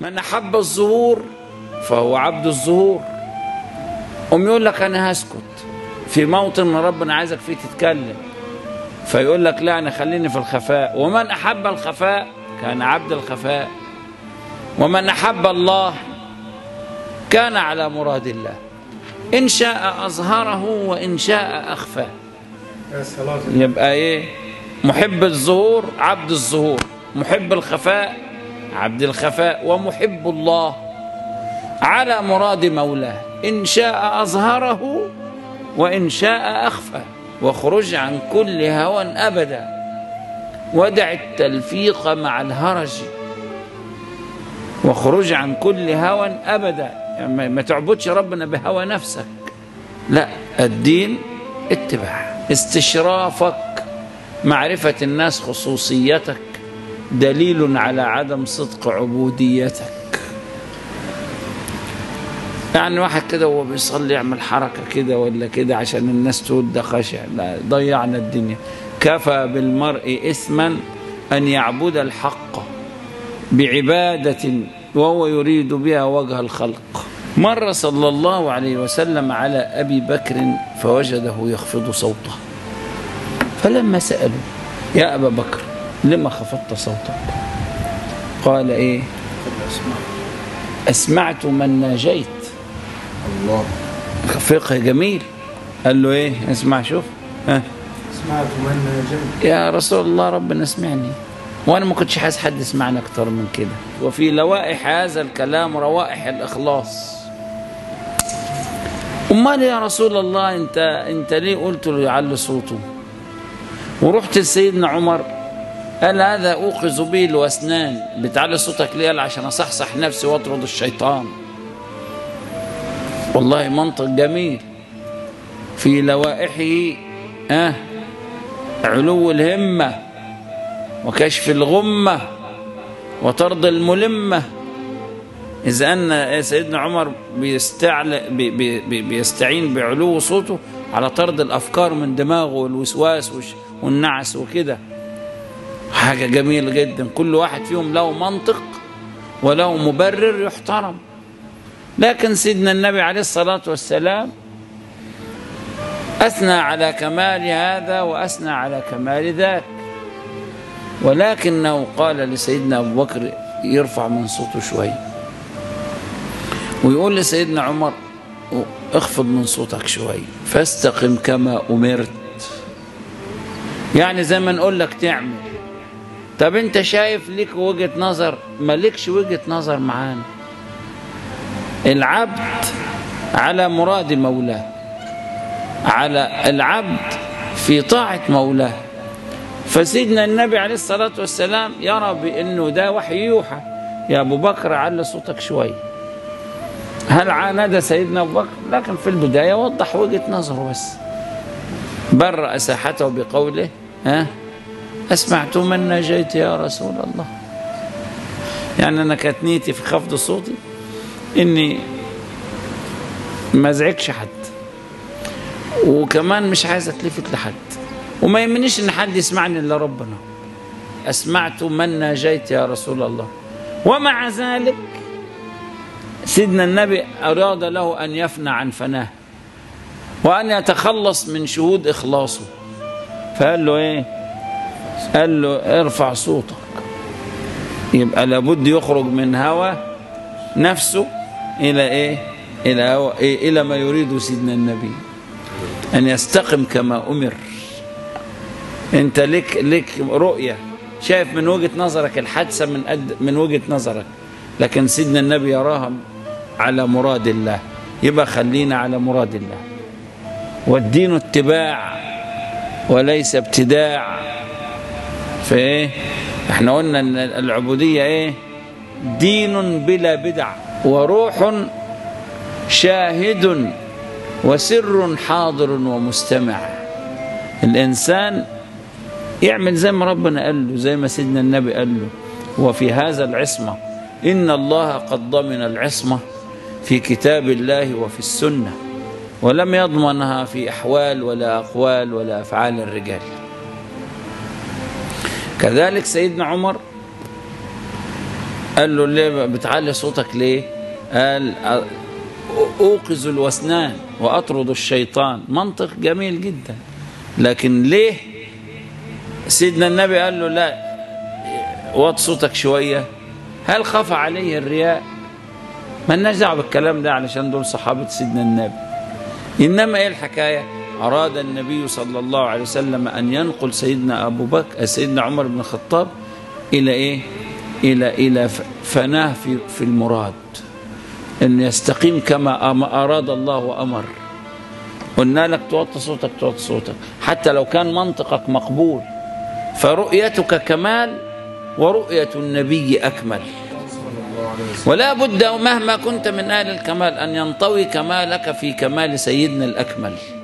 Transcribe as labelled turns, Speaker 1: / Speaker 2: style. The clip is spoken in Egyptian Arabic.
Speaker 1: من أحب الظهور فهو عبد الظهور قوم يقول لك أنا هسكت في موطن ربنا عايزك فيه تتكلم فيقول لك لا أنا خليني في الخفاء ومن أحب الخفاء كان عبد الخفاء ومن أحب الله كان على مراد الله إن شاء أظهره وإن شاء أخفاه
Speaker 2: يا صلاة
Speaker 1: يبقى إيه محب الظهور عبد الظهور محب الخفاء عبد الخفاء ومحب الله على مراد مولاه إن شاء أظهره وإن شاء أخفى وخرج عن كل هوى أبدا ودع التلفيق مع الهرج وخروج عن كل هوى أبدا يعني ما- ما تعبدش ربنا بهوى نفسك لا الدين اتباع استشرافك معرفة الناس خصوصيتك دليل على عدم صدق عبوديتك يعني واحد كده وهو بيصلي يعمل حركة كده ولا كده عشان الناس تقول ده خشع لا ضيعنا الدنيا كفى بالمرء إثما أن يعبد الحق بعبادة وهو يريد بها وجه الخلق مر صلى الله عليه وسلم على أبي بكر فوجده يخفض صوته فلما سألوا يا أبا بكر لما خفضت صوتك قال إيه أسمعت من ناجيت
Speaker 2: الله
Speaker 1: فقه جميل قال له إيه اسمع شوف ها
Speaker 2: سمعت من نجيت
Speaker 1: يا رسول الله ربنا اسمعني وانا ما كنتش حاسس حد يسمعني اكتر من كده وفي لوائح هذا الكلام روائح الاخلاص امال يا رسول الله انت انت ليه قلت له يعلي صوته ورحت لسيدنا عمر قال هذا اوقظ به الوسنان بتعلي صوتك ليه قال عشان اصحصح نفسي واطرد الشيطان والله منطق جميل في لوائحه اه علو الهمة وكشف الغمة وطرد الملمة إذا أن سيدنا عمر بيستعل بي بي بي بيستعين بعلو صوته على طرد الأفكار من دماغه والوسواس وش- والنعس وكده حاجة جميلة جدا كل واحد فيهم له منطق وله مبرر يحترم لكن سيدنا النبي عليه الصلاة والسلام أثنى على كمال هذا وأثنى على كمال ذاك ولكنه قال لسيدنا أبو بكر يرفع من صوته شوي ويقول لسيدنا عمر اخفض من صوتك شوي فاستقم كما أمرت يعني زي ما نقول لك تعمل طب انت شايف ليك وجهة نظر مالكش وجهة نظر معانا العبد على مراد مولاه على العبد في طاعة مولاه فسيدنا النبي عليه الصلاة والسلام يرى بأنه ده وحي يوحى يا أبو بكر علي صوتك شوي هل عاند سيدنا أبو بكر لكن في البداية وضح وجهة نظره بس برأ ساحته بقوله ها أسمعت من نجيت يا رسول الله يعني أنا كانت نيتي في خفض صوتي إني ما ازعجش حد وكمان مش عايز اتلفت لحد وما يهمنيش ان حد يسمعني الا ربنا اسمعت من ناجيت يا رسول الله ومع ذلك سيدنا النبي اراد له ان يفنى عن فناه وان يتخلص من شهود اخلاصه فقال له ايه قال له ارفع صوتك يبقى لابد يخرج من هوى نفسه الى ايه الى هوى إيه؟ الى ما يريد سيدنا النبي أن يستقم كما أمر أنت لك لك رؤية شايف من وجهة نظرك الحادثة من قد من وجهة نظرك لكن سيدنا النبي يراها على مراد الله يبقى خلينا على مراد الله والدين اتباع وليس ابتداع فايه احنا قلنا ان العبودية ايه دين بلا بدع وروح شاهد وسر حاضر ومستمع الإنسان يعمل زي ما ربنا قال له زي ما سيدنا النبي قال له وفي هذا العصمة إن الله قد ضمن العصمة في كتاب الله وفي السنة ولم يضمنها في أحوال ولا أقوال ولا أفعال الرجال كذلك سيدنا عمر قال له ليه بتعلي صوتك ليه قال أوقظ الوسنان وأطرد الشيطان منطق جميل جدا لكن ليه سيدنا النبي قال له لا وط صوتك شوية هل خاف عليه الرياء ما لناش دعوه بالكلام ده علشان دول صحابة سيدنا النبي إنما إيه الحكاية أراد النبي صلى الله عليه وسلم أن ينقل سيدنا أبو بكر سيدنا عمر بن الخطاب إلى إيه إلى إلى فناه في في المراد أن يستقيم كما أراد الله وأمر قلنا لك توطي صوتك توطي صوتك حتى لو كان منطقك مقبول فرؤيتك كمال ورؤية النبي أكمل ولا بد مهما كنت من أهل الكمال أن ينطوي كمالك في كمال سيدنا الأكمل